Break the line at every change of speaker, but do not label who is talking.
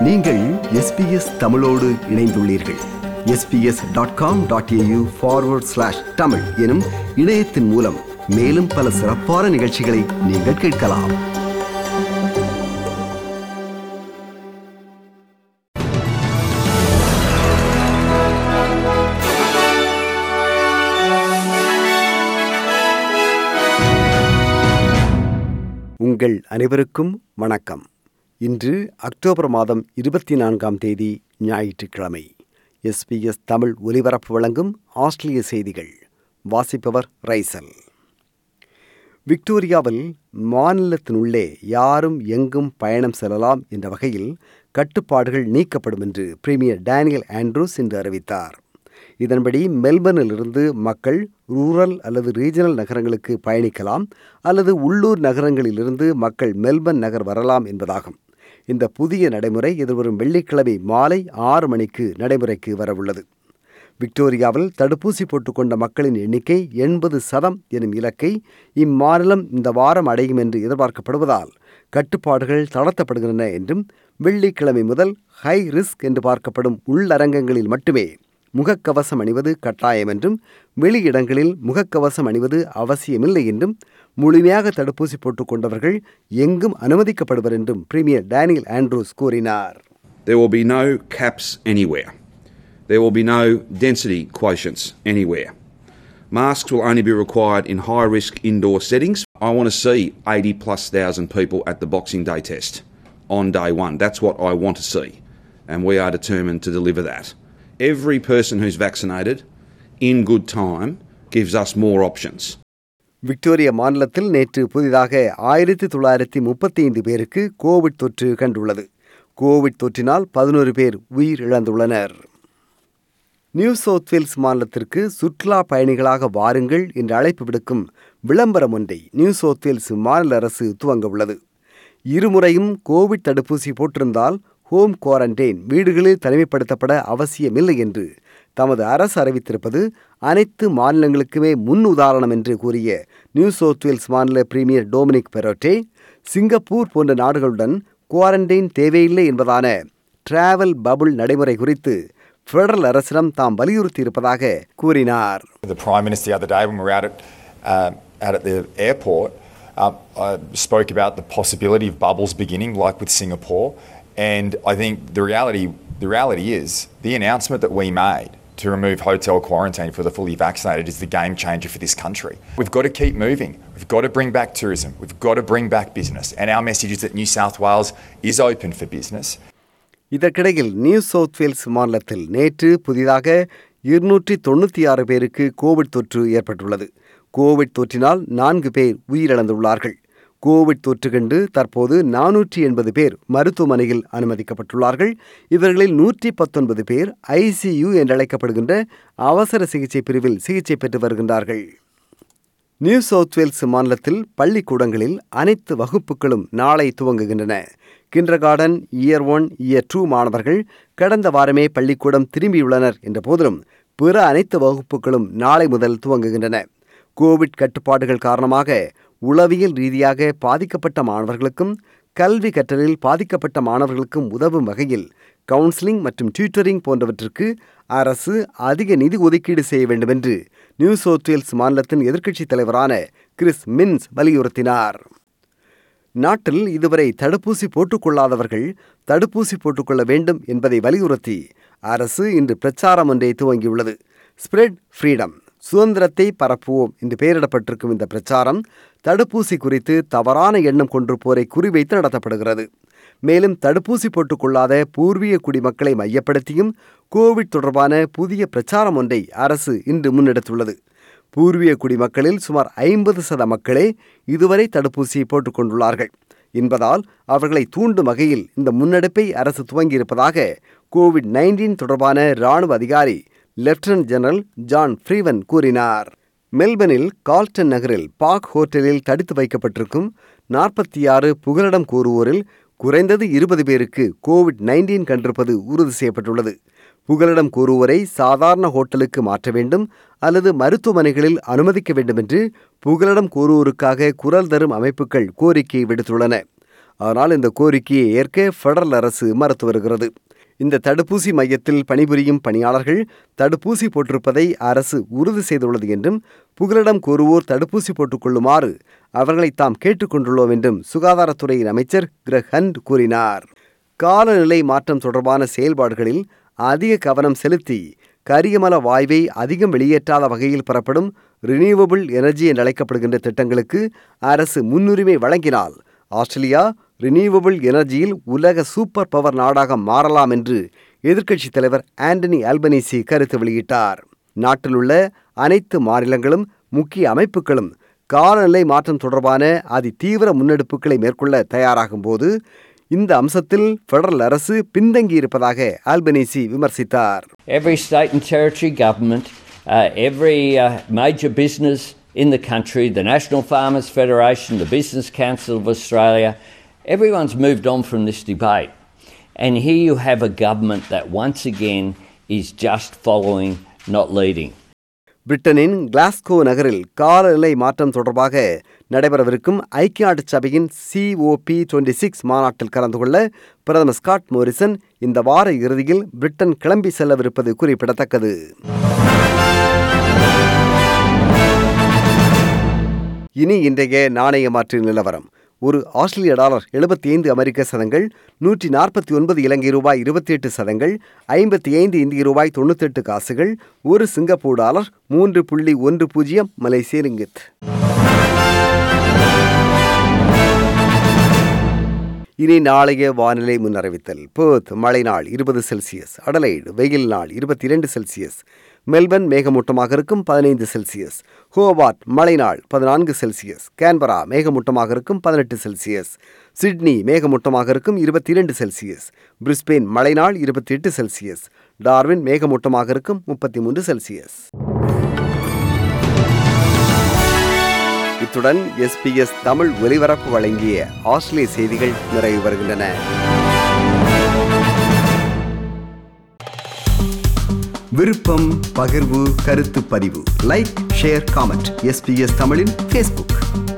நீங்கள் எஸ்பிஎஸ் தமிழோடு இணைந்துள்ளீர்கள் SBS dot com dot AU forward slash Tamil எனும் இணையத்தின் மூலம் மேலும் பல சிறப்பான நிகழ்ச்சிகளை நீங்கள் கேட்கலாம் உங்கள் அனைவருக்கும் வணக்கம் இன்று அக்டோபர் மாதம் இருபத்தி நான்காம் தேதி ஞாயிற்றுக்கிழமை எஸ்பிஎஸ் தமிழ் ஒலிபரப்பு வழங்கும் ஆஸ்திரேலிய செய்திகள் வாசிப்பவர் ரைசல் விக்டோரியாவில் மாநிலத்தினுள்ளே யாரும் எங்கும் பயணம் செல்லலாம் என்ற வகையில் கட்டுப்பாடுகள் நீக்கப்படும் என்று பிரீமியர் டேனியல் ஆண்ட்ரூஸ் இன்று அறிவித்தார் இதன்படி மெல்பர்னிலிருந்து மக்கள் ரூரல் அல்லது ரீஜனல் நகரங்களுக்கு பயணிக்கலாம் அல்லது உள்ளூர் நகரங்களிலிருந்து மக்கள் மெல்பர்ன் நகர் வரலாம் என்பதாகும் இந்த புதிய நடைமுறை எதிர்வரும் வெள்ளிக்கிழமை மாலை ஆறு மணிக்கு நடைமுறைக்கு வரவுள்ளது விக்டோரியாவில் தடுப்பூசி போட்டுக்கொண்ட மக்களின் எண்ணிக்கை எண்பது சதம் எனும் இலக்கை இம்மாநிலம் இந்த வாரம் அடையும் என்று எதிர்பார்க்கப்படுவதால் கட்டுப்பாடுகள் தளர்த்தப்படுகின்றன என்றும் வெள்ளிக்கிழமை முதல் ஹை ரிஸ்க் என்று பார்க்கப்படும் உள்ளரங்கங்களில் மட்டுமே முகக்கவசம் அணிவது கட்டாயம் என்றும் வெளியிடங்களில் முகக்கவசம் அணிவது அவசியமில்லை என்றும் முழுமையாக தடுப்பூசி போட்டுக்கொண்டவர்கள் எங்கும் அனுமதிக்கப்படுவர் என்றும் பிரீமியர் டேனியல் ஆண்ட்ரூஸ் கூறினார்
There will be no caps anywhere. There will be no density quotients anywhere. Masks will only be required in high risk indoor settings. I want to see 80 plus thousand people at the Boxing Day test on day one. That's what I want to see. And we are determined to deliver that. Every person who's vaccinated in good time gives us more options.
Victoria மாநிலத்தில் நேற்று புதிதாக ஆயிரத்தி தொள்ளாயிரத்தி முப்பத்தி ஐந்து பேருக்கு Covid தொற்று கண்டுள்ளது கோவிட் தொற்றினால் பதினோரு பேர் உயிர் இழந்துள்ளனர் நியூ சவுத் வேல்ஸ் மாநிலத்திற்கு சுற்றுலா பயணிகளாக வாருங்கள் என்று அழைப்பு விடுக்கும் விளம்பரம் ஒன்றை நியூ சவுத் வேல்ஸ் மாநில அரசு துவங்க உள்ளது இருமுறையும் கோவிட் தடுப்பூசி போட்டிருந்தால் ஹோம் குவாரண்டைன் வீடுகளில் தனிமைப்படுத்தப்பட அவசியமில்லை என்று தமது அரசு அறிவித்திருப்பது அனைத்து மாநிலங்களுக்குமே முன் உதாரணம் என்று கூறிய நியூ சவுத் வேல்ஸ் மாநில பிரீமியர் டொமினிக் பெரோட்டே சிங்கப்பூர் போன்ற நாடுகளுடன் குவாரண்டைன் தேவையில்லை என்பதான டிராவல் பபுள் நடைமுறை குறித்து பெடரல் அரசிடம் தாம் வலியுறுத்தியிருப்பதாக கூறினார்
The Prime Minister the other day when we were out at, uh, out at the airport, uh, I spoke about the possibility of bubbles beginning, like with Singapore. And I think the reality, the reality is the announcement that we made to remove hotel quarantine for the fully vaccinated is the game changer for this country. We've got to keep moving. We've got to bring back tourism. We've got to bring back business. And our message is that New South Wales is open for business.
இதற்கிடையில் New South Wales மாநிலத்தில் நேற்று புதிதாக இருநூற்றி தொண்ணூற்றி ஆறு பேருக்கு Covid தொற்று ஏற்பட்டுள்ளது கோவிட் தொற்றினால் நான்கு பேர் உயிரிழந்துள்ளார்கள் கோவிட் தொற்று கண்டு தற்போது நானூற்றி எண்பது பேர் மருத்துவமனையில் அனுமதிக்கப்பட்டுள்ளார்கள் இவர்களில் நூற்றி பத்தொன்பது பேர் ஐசியு என்றழைக்கப்படுகின்ற அவசர சிகிச்சை பிரிவில் சிகிச்சை பெற்று வருகின்றார்கள் நியூ சவுத் வேல்ஸ் மாநிலத்தில் பள்ளிக்கூடங்களில் அனைத்து வகுப்புகளும் நாளை துவங்குகின்றன kindergarten year one year two மாணவர்கள் கடந்த வாரமே பள்ளிக்கூடம் திரும்பியுள்ளனர் என்ற போதிலும் பிற அனைத்து வகுப்புகளும் நாளை முதல் துவங்குகின்றன கோவிட் கட்டுப்பாடுகள் காரணமாக உளவியல் ரீதியாக பாதிக்கப்பட்ட மாணவர்களுக்கும் கல்வி கற்றலில் பாதிக்கப்பட்ட மாணவர்களுக்கும் உதவும் வகையில் கவுன்சிலிங் மற்றும் டியூட்டரிங் போன்றவற்றிற்கு அரசு அதிக நிதி ஒதுக்கீடு செய்ய வேண்டும் என்று நியூ சவுத் வேல்ஸ் மாநிலத்தின் எதிர்க்கட்சித் தலைவரான கிறிஸ் மின்ஸ் வலியுறுத்தினார் நாட்டில் இதுவரை தடுப்பூசி போட்டுக்கொள்ளாதவர்கள் தடுப்பூசி போட்டுக்கொள்ள வேண்டும் என்பதை வலியுறுத்தி அரசு இன்று பிரச்சாரம் ஒன்றை துவங்கியுள்ளது ஸ்ப்ரெட் ஃப்ரீடம் சுதந்திரத்தை பரப்புவோம் என்று பெயரிடப்பட்டிருக்கும் இந்த பிரச்சாரம் தடுப்பூசி குறித்து தவறான எண்ணம் கொண்டிருப்போரை குறிவைத்து நடத்தப்படுகிறது மேலும் தடுப்பூசி போட்டுக்கொள்ளாத பூர்வீக குடிமக்களை மையப்படுத்தியும் கோவிட் தொடர்பான புதிய பிரச்சாரம் ஒன்றை அரசு இன்று முன்னெடுத்துள்ளது பூர்வீக குடிமக்களில் சுமார் ஐம்பது சத மக்களே இதுவரை தடுப்பூசி போட்டுக்கொண்டுள்ளார்கள் என்பதால் அவர்களை தூண்டும் வகையில் இந்த முன்னெடுப்பை அரசு துவங்கியிருப்பதாக கோவிட் நைன்டீன் தொடர்பான இராணுவ அதிகாரி லெப்டினன்ட் ஜெனரல் ஜான் ஃப்ரீவன் கூறினார் மெல்பர்னில் கால்டன் நகரில் பாக் ஹோட்டலில் தடுத்து வைக்கப்பட்டிருக்கும் நாற்பத்தி ஆறு புகலிடம் கூறுவோரில் குறைந்தது இருபது பேருக்கு கோவிட் நைன்டீன் கண்டிருப்பது உறுதி செய்யப்பட்டுள்ளது புகலிடம் கூறுவோரை சாதாரண ஹோட்டலுக்கு மாற்ற வேண்டும் அல்லது மருத்துவமனைகளில் அனுமதிக்க வேண்டும் என்று புகலிடம் கூறுவோருக்காக குரல் தரும் அமைப்புகள் கோரிக்கை விடுத்துள்ளன ஆனால் இந்த கோரிக்கையை ஏற்க ஃபெடரல் அரசு மறுத்து வருகிறது இந்த தடுப்பூசி மையத்தில் பணிபுரியும் பணியாளர்கள் தடுப்பூசி போட்டிருப்பதை அரசு உறுதி செய்துள்ளது என்றும் புகலிடம் கோருவோர் தடுப்பூசி போட்டுக் கொள்ளுமாறு அவர்களை தாம் கேட்டுக்கொண்டுள்ளோம் என்றும் சுகாதாரத்துறையின் அமைச்சர் கிரக் ஹண்ட் கூறினார் காலநிலை மாற்றம் தொடர்பான செயல்பாடுகளில் அதிக கவனம் செலுத்தி கரியமல வாயுவை அதிகம் வெளியேற்றாத வகையில் பெறப்படும் ரினியூவபிள் எனர்ஜி என்று அழைக்கப்படுகின்ற திட்டங்களுக்கு அரசு முன்னுரிமை வழங்கினால் ஆஸ்திரேலியா ரினியூவபிள் எனர்ஜியில் உலக சூப்பர் பவர் நாடாக மாறலாம் என்று எதிர்க்கட்சித் தலைவர் ஆண்டனி அல்பனீசி கருத்து வெளியிட்டார் நாட்டில் உள்ள அனைத்து மாநிலங்களும் முக்கிய அமைப்புகளும் காலநிலை மாற்றம் தொடர்பான அதி தீவிர முன்னெடுப்புகளை மேற்கொள்ள தயாராகும் போது இந்த அம்சத்தில் பெடரல் அரசு பின்தங்கியிருப்பதாக ஆல்பனீசி விமர்சித்தார்
Every state and territory government, uh, every uh, major business in the country, the National Farmers Federation, the Business Council of Australia, everyone's moved on from this debate. And here you have a government that once again is just following, not leading.
பிரிட்டனின் Glasgow நகரில் காலநிலை மாற்றம் தொடர்பாக நடைபெறவிருக்கும் ஐக்கிய நாட்டு சபையின் COP twenty six மாநாட்டில் கலந்து கொள்ள பிரதமர் ஸ்காட் மோரிசன் இந்த வார இறுதியில் பிரிட்டன் கிளம்பி செல்லவிருப்பது குறிப்பிடத்தக்கது இனி இன்றைய நாணய மாற்று நிலவரம் ஒரு ஆஸ்திரேலிய டாலர் எழுபத்தி ஐந்து அமெரிக்க சதங்கள் நூற்றி நாற்பத்தி ஒன்பது இலங்கை ரூபாய் இருபத்தி எட்டு சதங்கள் ஐம்பத்தி ஐந்து இந்திய ரூபாய் தொண்ணூத்தெட்டு காசுகள் ஒரு சிங்கப்பூர் டாலர் மூன்று புள்ளி ஒன்று பூஜ்ஜியம் மலேசிய ரிங்கித் இனி நாளைய வானிலை முன்னறிவித்தல் பேர்த் மழை நாள் இருபது செல்சியஸ் அடலைடு வெயில் நாள் இருபத்தி இரண்டு செல்சியஸ் மெல்பர்ன் மேகமூட்டமாக இருக்கும் பதினைந்து செல்சியஸ் ஹோபார்ட் மழை நாள் பதினான்கு செல்சியஸ் கேன்பரா மேகமூட்டமாக இருக்கும் பதினெட்டு செல்சியஸ் சிட்னி மேகமூட்டமாக இருக்கும் இருபத்தி இரண்டு செல்சியஸ் பிரிஸ்பெயின் மழை நாள் இருபத்தி எட்டு செல்சியஸ் டார்வின் மேகமூட்டமாக இருக்கும் முப்பத்தி மூன்று செல்சியஸ் இத்துடன் எஸ்பிஎஸ் தமிழ் ஒலிபரப்பு வழங்கிய ஆஸ்திரேலிய செய்திகள் நிறைவு வருகின்றன விருப்பம் பகிர்வு கருத்து பதிவு லைக் ஷேர் காமெண்ட் எஸ்பிஎஸ் தமிழின் ஃபேஸ்புக்